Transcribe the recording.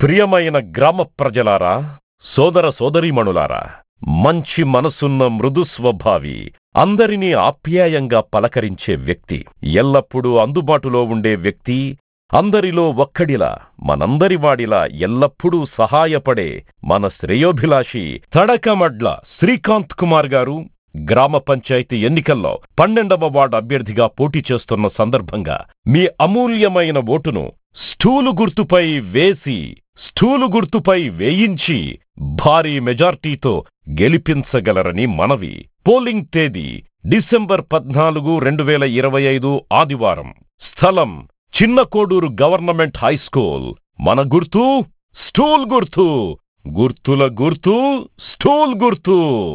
ప్రియమైన గ్రామ ప్రజలారా సోదర సోదరీమణులారా మంచి మనసున్న మృదు స్వభావి అందరినీ ఆప్యాయంగా పలకరించే వ్యక్తి ఎల్లప్పుడూ అందుబాటులో ఉండే వ్యక్తి అందరిలో ఒక్కడిలా మనందరివాడిలా ఎల్లప్పుడూ సహాయపడే మన శ్రేయోభిలాషి తడకమడ్ల శ్రీకాంత్ కుమార్ గారు గ్రామ పంచాయతీ ఎన్నికల్లో పన్నెండవ వార్డు అభ్యర్థిగా పోటీ చేస్తున్న సందర్భంగా మీ అమూల్యమైన ఓటును స్టూలు గుర్తుపై వేసి స్టూలు గుర్తుపై వేయించి భారీ మెజార్టీతో గెలిపించగలరని మనవి పోలింగ్ తేదీ డిసెంబర్ పద్నాలుగు రెండు వేల ఇరవై ఐదు ఆదివారం స్థలం చిన్న కోడూరు గవర్నమెంట్ హై స్కూల్ మన గుర్తు స్టూల్ గుర్తు గుర్తుల గుర్తు స్టూల్ గుర్తు